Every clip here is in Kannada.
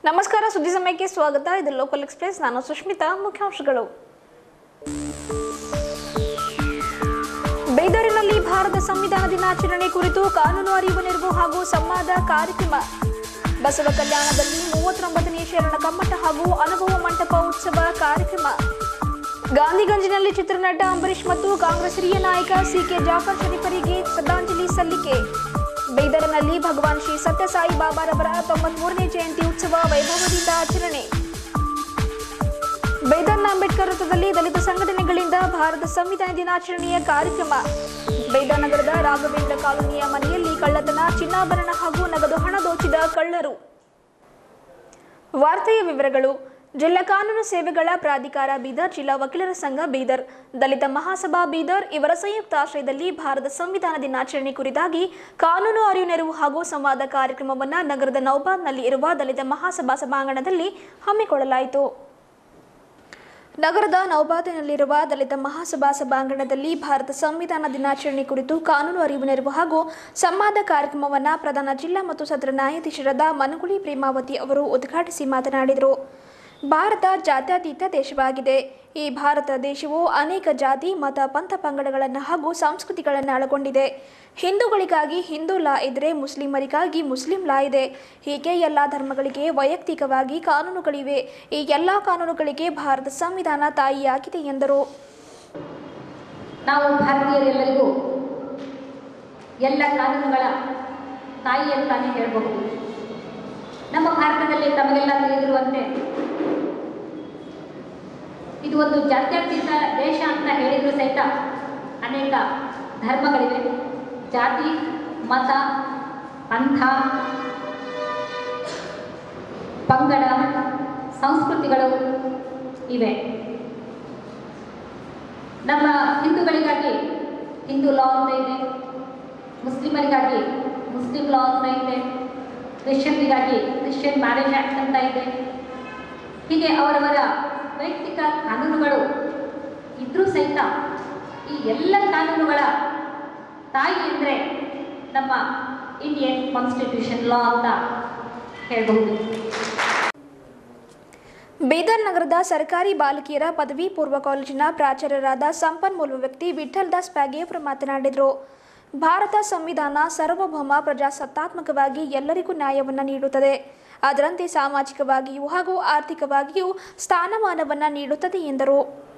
ನಮಸ್ಕಾರ ಸುದ್ದಿ ಸಮಯಕ್ಕೆ ಸ್ವಾಗತ ಇದು ಲೋಕಲ್ ಎಕ್ಸ್ಪ್ರೆಸ್ ನಾನು ಸುಷ್ಮಿತಾ ಮುಖ್ಯಾಂಶಗಳು ಬೀದರಿನಲ್ಲಿ ಭಾರತ ಸಂವಿಧಾನ ದಿನಾಚರಣೆ ಕುರಿತು ಕಾನೂನು ಅರಿವು ನೆರವು ಹಾಗೂ ಸಂವಾದ ಕಾರ್ಯಕ್ರಮ ಬಸವ ಕಲ್ಯಾಣದಲ್ಲಿ ಮೂವತ್ತೊಂಬತ್ತನೇ ಶರಣ ಕಮ್ಮಟ ಹಾಗೂ ಅನುಭವ ಮಂಟಪ ಉತ್ಸವ ಕಾರ್ಯಕ್ರಮ ಗಾಂಧಿಗಂಜಿನಲ್ಲಿ ಚಿತ್ರನಟ ಅಂಬರೀಷ್ ಮತ್ತು ಕಾಂಗ್ರೆಸ್ ಹಿರಿಯ ನಾಯಕ ಸಿಕೆ ಜಾಫರ್ ಶರೀಫರಿಗೆ ಶ್ರದ್ಧಾಂಜಲಿ ಸಲ್ಲಿಕೆ ಬೀದರ್ನಲ್ಲಿ ಭಗವಾನ್ ಶ್ರೀ ಸತ್ಯಸಾಯಿ ಬಾಬಾರವರ ತೊಂಬತ್ಮೂರನೇ ಜಯಂತಿ ಉತ್ಸವ ವೈಭವದಿಂದ ಆಚರಣೆ ಬೈದರ್ನ ಅಂಬೇಡ್ಕರ್ ವೃತ್ತದಲ್ಲಿ ದಲಿತ ಸಂಘಟನೆಗಳಿಂದ ಭಾರತ ಸಂವಿಧಾನ ದಿನಾಚರಣೆಯ ಕಾರ್ಯಕ್ರಮ ಬೈದರ್ ನಗರದ ರಾಘವೇಂದ್ರ ಕಾಲೋನಿಯ ಮನೆಯಲ್ಲಿ ಕಳ್ಳತನ ಚಿನ್ನಾಭರಣ ಹಾಗೂ ನಗದು ಹಣ ದೋಚಿದ ಕಳ್ಳರು ವಾರ್ತೆಯ ವಿವರಗಳು ಜಿಲ್ಲಾ ಕಾನೂನು ಸೇವೆಗಳ ಪ್ರಾಧಿಕಾರ ಬೀದರ್ ಜಿಲ್ಲಾ ವಕೀಲರ ಸಂಘ ಬೀದರ್ ದಲಿತ ಮಹಾಸಭಾ ಬೀದರ್ ಇವರ ಸಂಯುಕ್ತ ಆಶ್ರಯದಲ್ಲಿ ಭಾರತ ಸಂವಿಧಾನ ದಿನಾಚರಣೆ ಕುರಿತಾಗಿ ಕಾನೂನು ಅರಿವು ನೆರವು ಹಾಗೂ ಸಂವಾದ ಕಾರ್ಯಕ್ರಮವನ್ನು ನಗರದ ನೌಬಾದ್ನಲ್ಲಿ ಇರುವ ದಲಿತ ಮಹಾಸಭಾ ಸಭಾಂಗಣದಲ್ಲಿ ಹಮ್ಮಿಕೊಳ್ಳಲಾಯಿತು ನಗರದ ನೌಬಾದಿನಲ್ಲಿರುವ ದಲಿತ ಮಹಾಸಭಾ ಸಭಾಂಗಣದಲ್ಲಿ ಭಾರತ ಸಂವಿಧಾನ ದಿನಾಚರಣೆ ಕುರಿತು ಕಾನೂನು ಅರಿವು ನೆರವು ಹಾಗೂ ಸಂವಾದ ಕಾರ್ಯಕ್ರಮವನ್ನು ಪ್ರಧಾನ ಜಿಲ್ಲಾ ಮತ್ತು ಸತ್ರ ನ್ಯಾಯಾಧೀಶರಾದ ಮನುಗುಳಿ ಪ್ರೇಮಾವತಿ ಅವರು ಉದ್ಘಾಟಿಸಿ ಮಾತನಾಡಿದರು ಭಾರತ ಜಾತ್ಯತೀತ ದೇಶವಾಗಿದೆ ಈ ಭಾರತ ದೇಶವು ಅನೇಕ ಜಾತಿ ಮತ ಪಂಥ ಪಂಗಡಗಳನ್ನು ಹಾಗೂ ಸಂಸ್ಕೃತಿಗಳನ್ನು ಒಳಗೊಂಡಿದೆ ಹಿಂದೂಗಳಿಗಾಗಿ ಹಿಂದೂ ಲಾ ಇದ್ದರೆ ಮುಸ್ಲಿಮರಿಗಾಗಿ ಮುಸ್ಲಿಂ ಲಾ ಇದೆ ಹೀಗೆ ಎಲ್ಲ ಧರ್ಮಗಳಿಗೆ ವೈಯಕ್ತಿಕವಾಗಿ ಕಾನೂನುಗಳಿವೆ ಈ ಎಲ್ಲ ಕಾನೂನುಗಳಿಗೆ ಭಾರತ ಸಂವಿಧಾನ ತಾಯಿಯಾಗಿದೆ ಎಂದರು ನಾವು ಭಾರತೀಯರೆಲ್ಲರಿಗೂ ಎಲ್ಲ ಕಾನೂನುಗಳ ತಾಯಿ ಅಂತಾನೆ ಹೇಳಬಹುದು ನಮ್ಮ ಭಾರತದಲ್ಲಿ ತಮಗೆಲ್ಲ ತಿಳಿದಿರುವಂತೆ ಇದು ಒಂದು ಜಾತ್ಯತೀತ ದೇಶ ಅಂತ ಹೇಳಿದ್ರು ಸಹಿತ ಅನೇಕ ಧರ್ಮಗಳಿವೆ ಜಾತಿ ಮತ ಪಂಥ ಪಂಗಡ ಸಂಸ್ಕೃತಿಗಳು ಇವೆ ನಮ್ಮ ಹಿಂದೂಗಳಿಗಾಗಿ ಹಿಂದೂ ಲಾ ಅಂತ ಇದೆ ಮುಸ್ಲಿಮರಿಗಾಗಿ ಮುಸ್ಲಿಂ ಲಾ ಅಂತ ಇದೆ ಕ್ರಿಶ್ಚಿಯನ್ರಿಗಾಗಿ ಕ್ರಿಶ್ಚಿಯನ್ ಮ್ಯಾರೇಜ್ ಆ್ಯಕ್ಟ್ ಅಂತ ಇದೆ ಹೀಗೆ ಅವರವರ ವೈಯಕ್ತಿಕ ಕಾನೂನುಗಳು ಇದ್ರೂ ಸಹಿತ ಈ ಎಲ್ಲ ಕಾನೂನುಗಳ ತಾಯಿ ಅಂದರೆ ನಮ್ಮ ಇಂಡಿಯನ್ ಕಾನ್ಸ್ಟಿಟ್ಯೂಷನ್ ಲಾ ಅಂತ ಹೇಳಬಹುದು ಬೀದರ್ ನಗರದ ಸರ್ಕಾರಿ ಬಾಲಕಿಯರ ಪದವಿ ಪೂರ್ವ ಕಾಲೇಜಿನ ಪ್ರಾಚಾರ್ಯರಾದ ಸಂಪನ್ಮೂಲ ವ್ಯಕ್ತಿ ವಿಠಲ್ ದಾಸ್ ಪ್ಯಾಗೆ ಅವರು ಮಾತನಾಡಿದರು ಭಾರತ ಸಂವಿಧಾನ ಸಾರ್ವಭೌಮ ಪ್ರಜಾಸತ್ತಾತ್ಮಕವಾಗಿ ಎಲ್ಲರಿಗೂ ನ್ಯಾಯವನ್ನು ನೀಡುತ್ತದೆ ಅದರಂತೆ ಸಾಮಾಜಿಕವಾಗಿಯೂ ಹಾಗೂ ಆರ್ಥಿಕವಾಗಿಯೂ ಸ್ಥಾನಮಾನವನ್ನು ನೀಡುತ್ತದೆ ಎಂದರು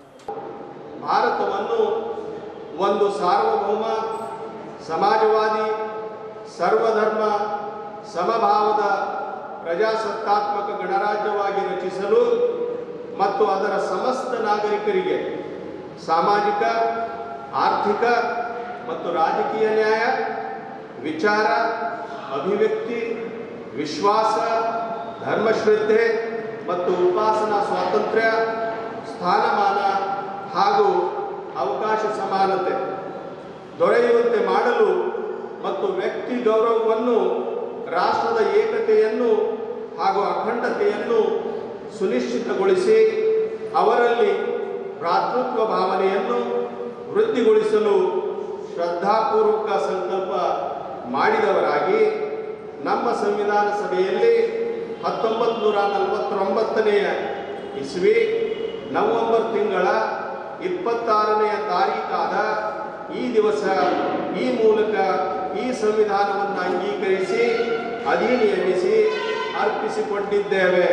ಭಾರತವನ್ನು ಒಂದು ಸಾರ್ವಭೌಮ ಸಮಾಜವಾದಿ ಸರ್ವಧರ್ಮ ಸಮಭಾವದ ಪ್ರಜಾಸತ್ತಾತ್ಮಕ ಗಣರಾಜ್ಯವಾಗಿ ರಚಿಸಲು ಮತ್ತು ಅದರ ಸಮಸ್ತ ನಾಗರಿಕರಿಗೆ ಸಾಮಾಜಿಕ ಆರ್ಥಿಕ ಮತ್ತು ರಾಜಕೀಯ ನ್ಯಾಯ ವಿಚಾರ ಅಭಿವ್ಯಕ್ತಿ ವಿಶ್ವಾಸ ಧರ್ಮಶ್ರದ್ಧೆ ಮತ್ತು ಉಪಾಸನಾ ಸ್ವಾತಂತ್ರ್ಯ ಸ್ಥಾನಮಾನ ಹಾಗೂ ಅವಕಾಶ ಸಮಾನತೆ ದೊರೆಯುವಂತೆ ಮಾಡಲು ಮತ್ತು ವ್ಯಕ್ತಿ ಗೌರವವನ್ನು ರಾಷ್ಟ್ರದ ಏಕತೆಯನ್ನು ಹಾಗೂ ಅಖಂಡತೆಯನ್ನು ಸುನಿಶ್ಚಿತಗೊಳಿಸಿ ಅವರಲ್ಲಿ ಭ್ರಾತೃತ್ವ ಭಾವನೆಯನ್ನು ವೃದ್ಧಿಗೊಳಿಸಲು ಶ್ರದ್ಧಾಪೂರ್ವಕ ಸಂಕಲ್ಪ ಮಾಡಿದವರಾಗಿ ನಮ್ಮ ಸಂವಿಧಾನ ಸಭೆಯಲ್ಲಿ ಹತ್ತೊಂಬತ್ತು ನೂರ ನಲವತ್ತೊಂಬತ್ತನೆಯ ಇಸ್ವಿ ನವೆಂಬರ್ ತಿಂಗಳ ಇಪ್ಪತ್ತಾರನೆಯ ತಾರೀಕಾದ ಈ ದಿವಸ ಈ ಮೂಲಕ ಈ ಸಂವಿಧಾನವನ್ನು ಅಂಗೀಕರಿಸಿ ಅಧಿನಿಯಮಿಸಿ ಅರ್ಪಿಸಿಕೊಂಡಿದ್ದೇವೆ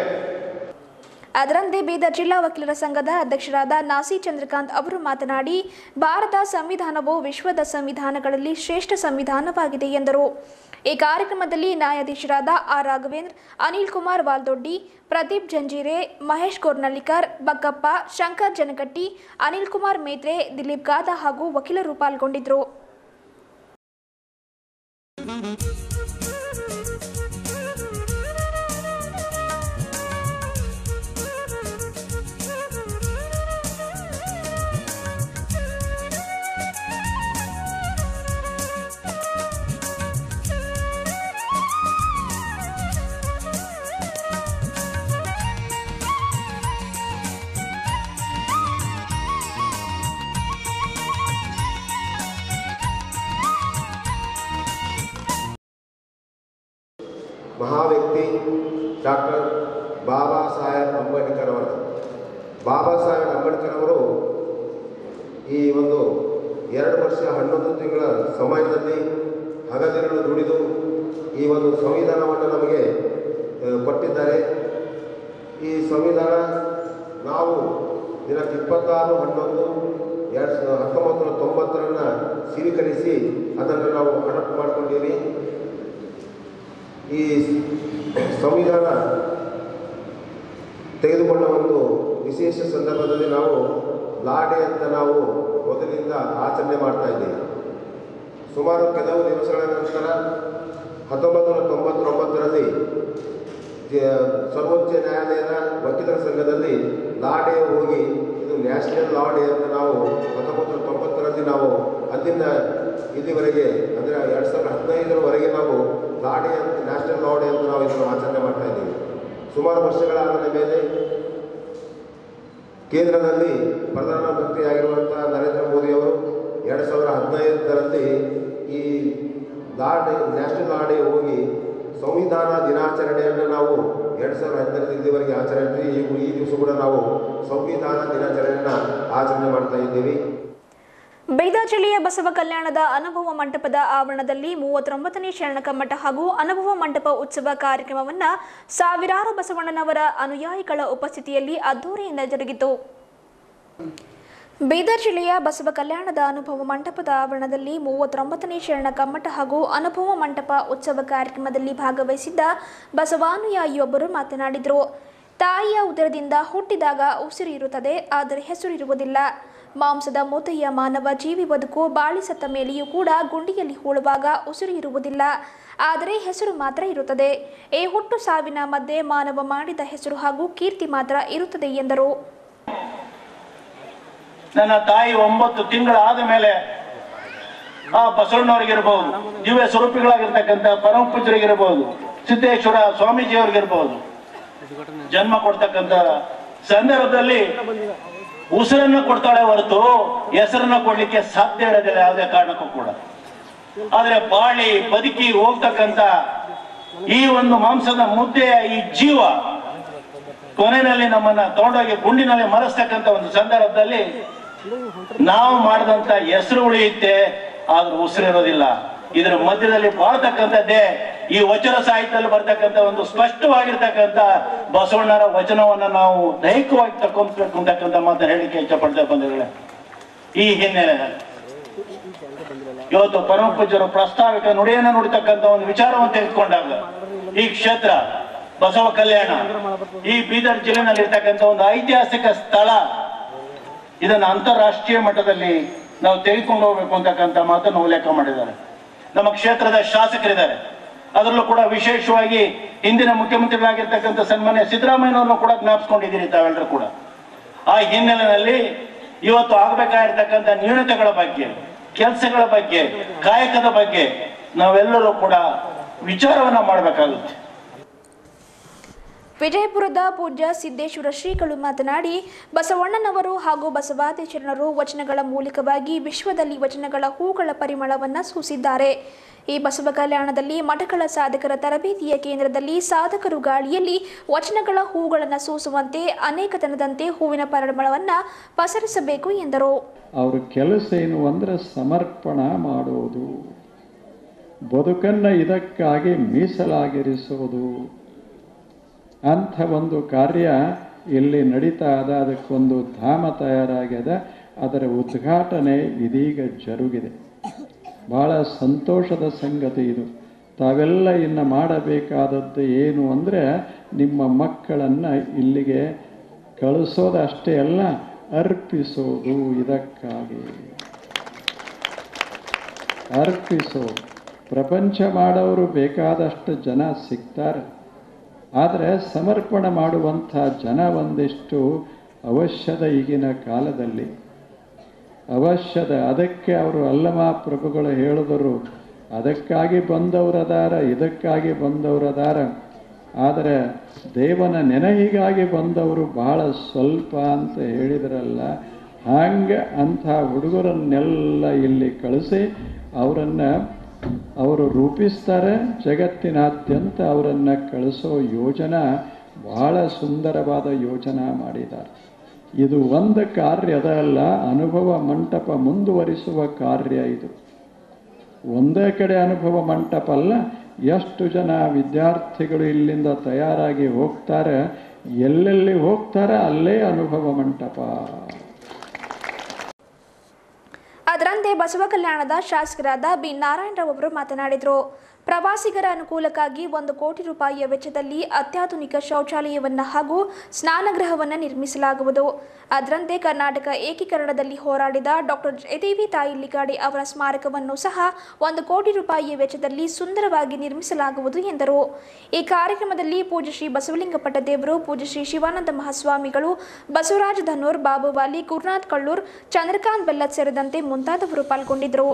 ಅದರಂತೆ ಬೀದರ್ ಜಿಲ್ಲಾ ವಕೀಲರ ಸಂಘದ ಅಧ್ಯಕ್ಷರಾದ ನಾಸಿ ಚಂದ್ರಕಾಂತ್ ಅವರು ಮಾತನಾಡಿ ಭಾರತ ಸಂವಿಧಾನವು ವಿಶ್ವದ ಸಂವಿಧಾನಗಳಲ್ಲಿ ಶ್ರೇಷ್ಠ ಸಂವಿಧಾನವಾಗಿದೆ ಎಂದರು ಈ ಕಾರ್ಯಕ್ರಮದಲ್ಲಿ ನ್ಯಾಯಾಧೀಶರಾದ ಆರ್ ರಾಘವೇಂದ್ರ ಅನಿಲ್ ಕುಮಾರ್ ವಾಲ್ದೊಡ್ಡಿ ಪ್ರದೀಪ್ ಜಂಜೀರೆ ಮಹೇಶ್ ಗೋರ್ನಲ್ಲಿಕರ್ ಬಕ್ಕಪ್ಪ ಶಂಕರ್ ಜನಗಟ್ಟಿ ಅನಿಲ್ ಕುಮಾರ್ ಮೇತ್ರೆ ದಿಲೀಪ್ ಗಾದ ಹಾಗೂ ವಕೀಲರು ಪಾಲ್ಗೊಂಡಿದ್ದರು ಮಹಾವ್ಯಕ್ತಿ ಡಾಕ್ಟರ್ ಬಾಬಾ ಸಾಹೇಬ್ ಅಂಬೇಡ್ಕರ್ ಅವರು ಬಾಬಾ ಸಾಹೇಬ್ ಅಂಬೇಡ್ಕರ್ ಅವರು ಈ ಒಂದು ಎರಡು ವರ್ಷ ಹನ್ನೊಂದು ತಿಂಗಳ ಸಮಯದಲ್ಲಿ ಹಗಲಿರುಳು ದುಡಿದು ಈ ಒಂದು ಸಂವಿಧಾನವನ್ನು ನಮಗೆ ಆ, ಕೊಟ್ಟಿದ್ದಾರೆ ಈ ಸಂವಿಧಾನ ನಾವು ದಿನಾಂಕ ಇಪ್ಪತ್ತಾರು ಹನ್ನೊಂದು ಎರಡು ಸಾವಿರದ ಹತ್ತೊಂಬತ್ತು ನೂರ ತೊಂಬತ್ತರನ್ನು ಸ್ವೀಕರಿಸಿ ಅದನ್ನು ನಾವು ಅಡಾಪ್ಟ್ ಮಾಡ್ಕೊಂಡಿವಿ ಈ ಸಂವಿಧಾನ ತೆಗೆದುಕೊಂಡ ಒಂದು ವಿಶೇಷ ಸಂದರ್ಭದಲ್ಲಿ ನಾವು ಲಾಡೆ ಅಂತ ನಾವು ಮೊದಲಿಂದ ಆಚರಣೆ ಮಾಡ್ತಾ ಇದ್ದೀವಿ ಸುಮಾರು ಕೆಲವು ದಿವಸಗಳ ನಂತರ ಹತ್ತೊಂಬತ್ತು ನೂರ ತೊಂಬತ್ತೊಂಬತ್ತರಲ್ಲಿ ಜ- ಸರ್ವೋಚ್ಚ ನ್ಯಾಯಾಲಯದ ವಕೀಲರ ಸಂಘದಲ್ಲಿ ಲಾ ಡೇ ಹೋಗಿ ಇದು ನ್ಯಾಷನಲ್ ಲಾ ಡೇ ಅಂತ ನಾವು ಹತ್ತೊಂಬತ್ತು ನೂರ ತೊಂಬತ್ತರಲ್ಲಿ ನಾವು ಅಲ್ಲಿಂದ ಇಲ್ಲಿವರೆಗೆ ಅಂದರೆ ಎರಡು ಸಾವಿರದ ಹದಿನೈದರವರೆಗೆ ನಾವು ಲಾ ಡೇ ಅಂತ ನ್ಯಾಷನಲ್ ಲಾ ಡೇ ಅಂತ ನಾವು ಇದನ್ನು ಆಚರಣೆ ಮಾಡ್ತಾ ಇದ್ದೀವಿ ಸುಮಾರು ವರ್ಷಗಳಾದ ಮೇಲೆ ಕೇಂದ್ರದಲ್ಲಿ ಪ್ರಧಾನಮಂತ್ರಿಯಾಗಿರುವಂಥ ನರೇಂದ್ರ ಮೋದಿಯವರು ಎರಡು ಸಾವಿರದ ಹದಿನೈದರಲ್ಲಿ ಈ law day national law day ಹೋಗಿ ಸಂವಿಧಾನ ದಿನಾಚರಣೆಯನ್ನು ನಾವು ಎರಡು ಸಾವಿರದ ಹದಿನೈದು ಇಲ್ಲಿವರೆಗೆ ಆಚರಣೆ ಈ ಈ ದಿವಸ ಕೂಡ ನಾವು ಸಂವಿಧಾನ ದಿನಾಚರಣೆಯನ್ನು ಆಚರಣೆ ಮಾಡ್ತಾ ಇದ್ದೀವಿ ಬೀದರ್ ಜಿಲ್ಲೆಯ ಬಸವ ಕಲ್ಯಾಣದ ಅನುಭವ ಮಂಟಪದ ಆವರಣದಲ್ಲಿ ಮೂವತ್ತೊಂಬತ್ತನೇ ಶರಣಕ ಮಠ ಹಾಗೂ ಅನುಭವ ಮಂಟಪ ಉತ್ಸವ ಕಾರ್ಯಕ್ರಮವನ್ನು ಸಾವಿರಾರು ಬಸವಣ್ಣನವರ ಅನುಯಾಯಿಗಳ ಉಪಸ್ಥಿತಿಯಲ್ಲಿ ಅದ್ದೂರಿಯಿಂದ ಜರುಗಿತು ಬೀದರ್ ಜಿಲ್ಲೆಯ ಬಸವ ಕಲ್ಯಾಣದ ಅನುಭವ ಮಂಟಪದ ಆವರಣದಲ್ಲಿ ಮೂವತ್ತೊಂಬತ್ತನೇ ಶರಣ ಕಮ್ಮಟ ಹಾಗೂ ಅನುಭವ ಮಂಟಪ ಉತ್ಸವ ಕಾರ್ಯಕ್ರಮದಲ್ಲಿ ಭಾಗವಹಿಸಿದ್ದ ಬಸವಾನುಯಾಯಿಯೊಬ್ಬರು ಮಾತನಾಡಿದರು ತಾಯಿಯ ಉದರದಿಂದ ಹುಟ್ಟಿದಾಗ ಉಸಿರು ಇರುತ್ತದೆ ಆದರೆ ಹೆಸರು ಇರುವುದಿಲ್ಲ ಮಾಂಸದ ಮೂತೆಯ ಮಾನವ ಜೀವಿ ಬದುಕು ಬಾಳಿ ಸತ್ತ ಮೇಲೆಯೂ ಕೂಡ ಗುಂಡಿಯಲ್ಲಿ ಹೂಳುವಾಗ ಉಸಿರು ಇರುವುದಿಲ್ಲ ಆದರೆ ಹೆಸರು ಮಾತ್ರ ಇರುತ್ತದೆ ಈ ಹುಟ್ಟು ಸಾವಿನ ಮಧ್ಯೆ ಮಾನವ ಮಾಡಿದ ಹೆಸರು ಹಾಗೂ ಕೀರ್ತಿ ಮಾತ್ರ ಇರುತ್ತದೆ ಎಂದರು ನನ್ನ ತಾಯಿ ಒಂಬತ್ತು ತಿಂಗಳಾದ ಮೇಲೆ ಆ ಬಸವಣ್ಣವ್ರಿಗಿರ್ಬಹುದು ದಿವ್ಯ ಸ್ವರೂಪಿಗಳಾಗಿರ್ತಕ್ಕಂಥ ಪರಮ ಪೂಜ್ಯರಿಗಿರ್ಬಹುದು ಸಿದ್ದೇಶ್ವರ ಸ್ವಾಮೀಜಿಯವ್ರಿಗಿರ್ಬಹುದು ಜನ್ಮ ಕೊಡ್ತಕ್ಕಂಥ ಸಂದರ್ಭದಲ್ಲಿ ಉಸಿರನ್ನ ಕೊಡ್ತಾಳೆ ಹೊರತು ಹೆಸರನ್ನ ಕೊಡ್ಲಿಕ್ಕೆ ಸಾಧ್ಯ ಇರೋದಿಲ್ಲ ಯಾವುದೇ ಕಾರಣಕ್ಕೂ ಕೂಡ ಆದ್ರೆ ಬಾಳಿ ಬದುಕಿ ಹೋಗ್ತಕ್ಕಂಥ ಈ ಒಂದು ಮಾಂಸದ ಮುದ್ದೆಯ ಈ ಜೀವ ಕೊನೆಯಲ್ಲಿ ನಮ್ಮನ್ನ ತಗೊಂಡೋಗಿ ಗುಂಡಿನಲ್ಲಿ ಮರೆಸ್ತಕ್ಕಂಥ ಒಂದು ಸಂದರ್ಭದಲ್ಲಿ ನಾವು ಮಾಡಿದಂತ ಹೆಸರು ಉಳಿಯುತ್ತೆ ಆದ್ರೆ ಉಸಿರಿರೋದಿಲ್ಲ ಇದರ ಮಧ್ಯದಲ್ಲಿ ಬಾಳ್ತಕ್ಕಂಥದ್ದೇ ಈ ವಚನ ಸಾಹಿತ್ಯದಲ್ಲಿ ಬರ್ತಕ್ಕಂಥ ಒಂದು ಸ್ಪಷ್ಟವಾಗಿರ್ತಕ್ಕಂಥ ಬಸವಣ್ಣರ ವಚನವನ್ನ ನಾವು ದೈಹಿಕವಾಗಿ ತಕೊಂಡ್ಬೇಕು ಅಂತಕ್ಕಂಥ ಮಾತನ್ನ ಹೇಳಿಕೆ ಇಷ್ಟಪಡ್ತಾ ಬಂದಿರಲಿಲ್ಲ ಈ ಹಿನ್ನೆಲೆಯಲ್ಲಿ ಇವತ್ತು ಪರಮ ಪೂಜ್ಯರು ಪ್ರಾಸ್ತಾವಿಕ ನುಡಿಯನ್ನ ನುಡಿತಕ್ಕಂಥ ಒಂದು ವಿಚಾರವನ್ನು ತೆಗೆದುಕೊಂಡಾಗ ಈ ಕ್ಷೇತ್ರ ಬಸವ ಕಲ್ಯಾಣ ಈ ಬೀದರ್ ಜಿಲ್ಲೆನಲ್ಲಿ ಇರ್ತಕ್ಕಂಥ ಒಂದು ಐತಿಹಾಸಿಕ ಸ್ಥಳ ಇದನ್ನು ಅಂತಾರಾಷ್ಟ್ರೀಯ ಮಟ್ಟದಲ್ಲಿ ನಾವು ತೆಗೆದುಕೊಂಡು ಹೋಗ್ಬೇಕು ಅಂತಕ್ಕಂಥ ಮಾತನ್ನು ಉಲ್ಲೇಖ ಮಾಡಿದ್ದಾರೆ ನಮ್ಮ ಕ್ಷೇತ್ರದ ಶಾಸಕರಿದ್ದಾರೆ ಅದರಲ್ಲೂ ಕೂಡ ವಿಶೇಷವಾಗಿ ಹಿಂದಿನ ಮುಖ್ಯಮಂತ್ರಿಗಳಾಗಿರ್ತಕ್ಕಂಥ ಸನ್ಮಾನ್ಯ ಸಿದ್ದರಾಮಯ್ಯನವ್ರನ್ನು ಕೂಡ ಜ್ಞಾಪಿಸ್ಕೊಂಡಿದ್ದೀರಿ ತಾವೆಲ್ಲರೂ ಕೂಡ ಆ ಹಿನ್ನೆಲೆಯಲ್ಲಿ ಇವತ್ತು ಆಗಬೇಕಾಗಿರ್ತಕ್ಕಂಥ ನ್ಯೂನತೆಗಳ ಬಗ್ಗೆ ಕೆಲಸಗಳ ಬಗ್ಗೆ ಕಾಯಕದ ಬಗ್ಗೆ ನಾವೆಲ್ಲರೂ ಕೂಡ ವಿಚಾರವನ್ನ ಮಾಡಬೇಕಾಗುತ್ತೆ ವಿಜಯಪುರದ ಪೂಜ್ಯ ಸಿದ್ದೇಶ್ವರ ಶ್ರೀಗಳು ಮಾತನಾಡಿ ಬಸವಣ್ಣನವರು ಹಾಗೂ ಬಸವಾದಿಚರಣರು ವಚನಗಳ ಮೂಲಕವಾಗಿ ವಿಶ್ವದಲ್ಲಿ ವಚನಗಳ ಹೂಗಳ ಪರಿಮಳವನ್ನು ಸೂಸಿದ್ದಾರೆ ಈ ಬಸವ ಕಲ್ಯಾಣದಲ್ಲಿ ಮಠಗಳ ಸಾಧಕರ ತರಬೇತಿಯ ಕೇಂದ್ರದಲ್ಲಿ ಸಾಧಕರು ಗಾಳಿಯಲ್ಲಿ ವಚನಗಳ ಹೂಗಳನ್ನು ಸೂಸುವಂತೆ ಅನೇಕತನದಂತೆ ಹೂವಿನ ಪರಿಮಳವನ್ನು ಪಸರಿಸಬೇಕು ಎಂದರು ಅವ್ರ ಕೆಲಸ ಏನು ಅಂದರೆ ಸಮರ್ಪಣ ಮಾಡೋದು ಬದುಕನ್ನು ಇದಕ್ಕಾಗಿ ಮೀಸಲಾಗಿರಿಸೋದು ಅಂಥ ಒಂದು ಕಾರ್ಯ ಇಲ್ಲಿ ನಡೀತಾ ಅದ ಅದಕ್ಕೊಂದು ಧಾಮ ತಯಾರಾಗ್ಯದ ಅದರ ಉದ್ಘಾಟನೆ ಇದೀಗ ಜರುಗಿದೆ ಭಾಳ ಸಂತೋಷದ ಸಂಗತಿ ಇದು ತಾವೆಲ್ಲ ಇನ್ನು ಮಾಡಬೇಕಾದದ್ದು ಏನು ಅಂದರೆ ನಿಮ್ಮ ಮಕ್ಕಳನ್ನು ಇಲ್ಲಿಗೆ ಕಳಿಸೋದು ಅಷ್ಟೇ ಅಲ್ಲ ಅರ್ಪಿಸೋದು ಇದಕ್ಕಾಗಿ ಅರ್ಪಿಸೋದು ಪ್ರಪಂಚ ಮಾಡೋರು ಬೇಕಾದಷ್ಟು ಜನ ಸಿಗ್ತಾರೆ ಆದರೆ ಸಮರ್ಪಣೆ ಮಾಡುವಂಥ ಜನ ಒಂದಿಷ್ಟು ಅವಶ್ಯದ ಈಗಿನ ಕಾಲದಲ್ಲಿ ಅವಶ್ಯದ ಅದಕ್ಕೆ ಅವರು ಅಲ್ಲಮ ಪ್ರಭುಗಳು ಹೇಳಿದರು ಅದಕ್ಕಾಗಿ ಬಂದವರದಾರ ಇದಕ್ಕಾಗಿ ಬಂದವರದಾರ ಆದರೆ ದೇವನ ನೆನಹಿಗಾಗಿ ಬಂದವರು ಬಹಳ ಸ್ವಲ್ಪ ಅಂತ ಹೇಳಿದ್ರಲ್ಲ ಹಂಗೆ ಅಂಥ ಹುಡುಗರನ್ನೆಲ್ಲ ಇಲ್ಲಿ ಕಳಿಸಿ ಅವರನ್ನು ಅವರು ರೂಪಿಸ್ತಾರೆ ಜಗತ್ತಿನಾದ್ಯಂತ ಅವರನ್ನು ಕಳಿಸೋ ಯೋಜನಾ ಬಹಳ ಸುಂದರವಾದ ಯೋಜನಾ ಮಾಡಿದ್ದಾರೆ ಇದು ಒಂದು ಕಾರ್ಯದ ಅಲ್ಲ ಅನುಭವ ಮಂಟಪ ಮುಂದುವರಿಸುವ ಕಾರ್ಯ ಇದು ಒಂದೇ ಕಡೆ ಅನುಭವ ಮಂಟಪ ಅಲ್ಲ ಎಷ್ಟು ಜನ ವಿದ್ಯಾರ್ಥಿಗಳು ಇಲ್ಲಿಂದ ತಯಾರಾಗಿ ಹೋಗ್ತಾರೆ ಎಲ್ಲೆಲ್ಲಿ ಹೋಗ್ತಾರೆ ಅಲ್ಲೇ ಅನುಭವ ಮಂಟಪ ಅದರಂತೆ ಬಸವ ಕಲ್ಯಾಣದ ಶಾಸಕರಾದ ಬಿ ನಾರಾಯಣರಾವ್ ಅವರು ಮಾತನಾಡಿದರು ಪ್ರವಾಸಿಗರ ಅನುಕೂಲಕ್ಕಾಗಿ ಒಂದು ಕೋಟಿ ರೂಪಾಯಿಯ ವೆಚ್ಚದಲ್ಲಿ ಅತ್ಯಾಧುನಿಕ ಶೌಚಾಲಯವನ್ನು ಹಾಗೂ ಸ್ನಾನಗೃಹವನ್ನು ನಿರ್ಮಿಸಲಾಗುವುದು ಅದರಂತೆ ಕರ್ನಾಟಕ ಏಕೀಕರಣದಲ್ಲಿ ಹೋರಾಡಿದ ಡಾಕ್ಟರ್ ಜಯದೇವಿ ತಾಯಿ ಲಿಗಾಡಿ ಅವರ ಸ್ಮಾರಕವನ್ನು ಸಹ ಒಂದು ಕೋಟಿ ರೂಪಾಯಿಯ ವೆಚ್ಚದಲ್ಲಿ ಸುಂದರವಾಗಿ ನಿರ್ಮಿಸಲಾಗುವುದು ಎಂದರು ಈ ಕಾರ್ಯಕ್ರಮದಲ್ಲಿ ಪೂಜ್ಯ ಶ್ರೀ ಬಸವಲಿಂಗ ಪಟ್ಟದೇವರು ಪೂಜ್ಯ ಶ್ರೀ ಶಿವಾನಂದ ಮಹಾಸ್ವಾಮಿಗಳು ಬಸವರಾಜ ಧನೂರ್ ಬಾಬುವಾಲಿ ಗುರುನಾಥ್ ಕಳ್ಳೂರ್ ಚಂದ್ರಕಾಂತ್ ಬೆಲ್ಲದ್ ಸೇರಿದಂತೆ ಮುಂತಾದವರು ಪಾಲ್ಗೊಂಡಿದ್ದರು